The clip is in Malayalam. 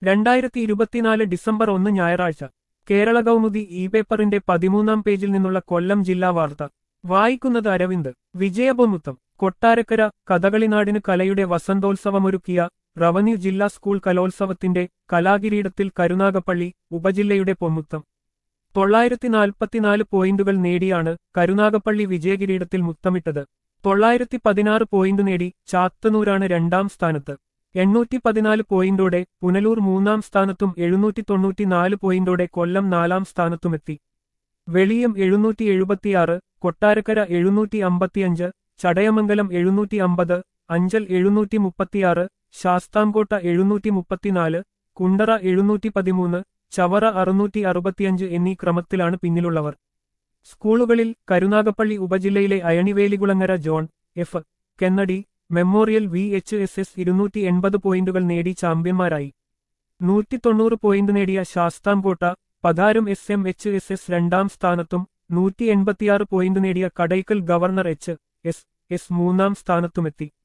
രണ്ടായിരത്തി ഇരുപത്തിനാല് ഡിസംബർ ഒന്ന് ഞായറാഴ്ച കേരള കൗമുദി ഇ പേപ്പറിന്റെ പതിമൂന്നാം പേജിൽ നിന്നുള്ള കൊല്ലം ജില്ലാ വാർത്ത വായിക്കുന്നത് അരവിന്ദ് വിജയപൊമുത്തം കൊട്ടാരക്കര കഥകളിനാടിന് കലയുടെ വസന്തോത്സവമൊരുക്കിയ റവന്യൂ ജില്ലാ സ്കൂൾ കലോത്സവത്തിന്റെ കലാകിരീടത്തിൽ കരുനാഗപ്പള്ളി ഉപജില്ലയുടെ പൊമുത്തം തൊള്ളായിരത്തി നാൽപ്പത്തിനാല് പോയിന്റുകൾ നേടിയാണ് കരുനാഗപ്പള്ളി വിജയകിരീടത്തിൽ മുത്തമിട്ടത് തൊള്ളായിരത്തി പതിനാറ് പോയിന്റ് നേടി ചാത്തന്നൂരാണ് രണ്ടാം സ്ഥാനത്ത് എണ്ണൂറ്റി പതിനാല് പോയിന്റോടെ പുനലൂർ മൂന്നാം സ്ഥാനത്തും എഴുന്നൂറ്റി തൊണ്ണൂറ്റിനാല് പോയിന്റോടെ കൊല്ലം നാലാം സ്ഥാനത്തുമെത്തി വെളിയം എഴുന്നൂറ്റി എഴുപത്തിയാറ് കൊട്ടാരക്കര എഴുന്നൂറ്റി അമ്പത്തിയഞ്ച് ചടയമംഗലം എഴുന്നൂറ്റി അമ്പത് അഞ്ചൽ എഴുന്നൂറ്റി മുപ്പത്തിയാറ് ശാസ്താംകോട്ട എഴുന്നൂറ്റി മുപ്പത്തിനാല് കുണ്ടറ എഴുന്നൂറ്റി പതിമൂന്ന് ചവറ അറുന്നൂറ്റി അറുപത്തിയഞ്ച് എന്നീ ക്രമത്തിലാണ് പിന്നിലുള്ളവർ സ്കൂളുകളിൽ കരുനാഗപ്പള്ളി ഉപജില്ലയിലെ Ayanivelikulangara John F Kennedy memorial V H S S ഇരുന്നൂറ്റി എൺപത് പോയിന്റുകൾ നേടി ചാമ്പ്യന്മാരായി നൂറ്റി തൊണ്ണൂറ് പോയിന്റ് നേടിയ Sasthamcotta Patharam S M H S S രണ്ടാം സ്ഥാനത്തും നൂറ്റി എൺപത്തിയാറ് പോയിന്റ് നേടിയ Kadakkal governor H S S മൂന്നാം സ്ഥാനത്തുമെത്തി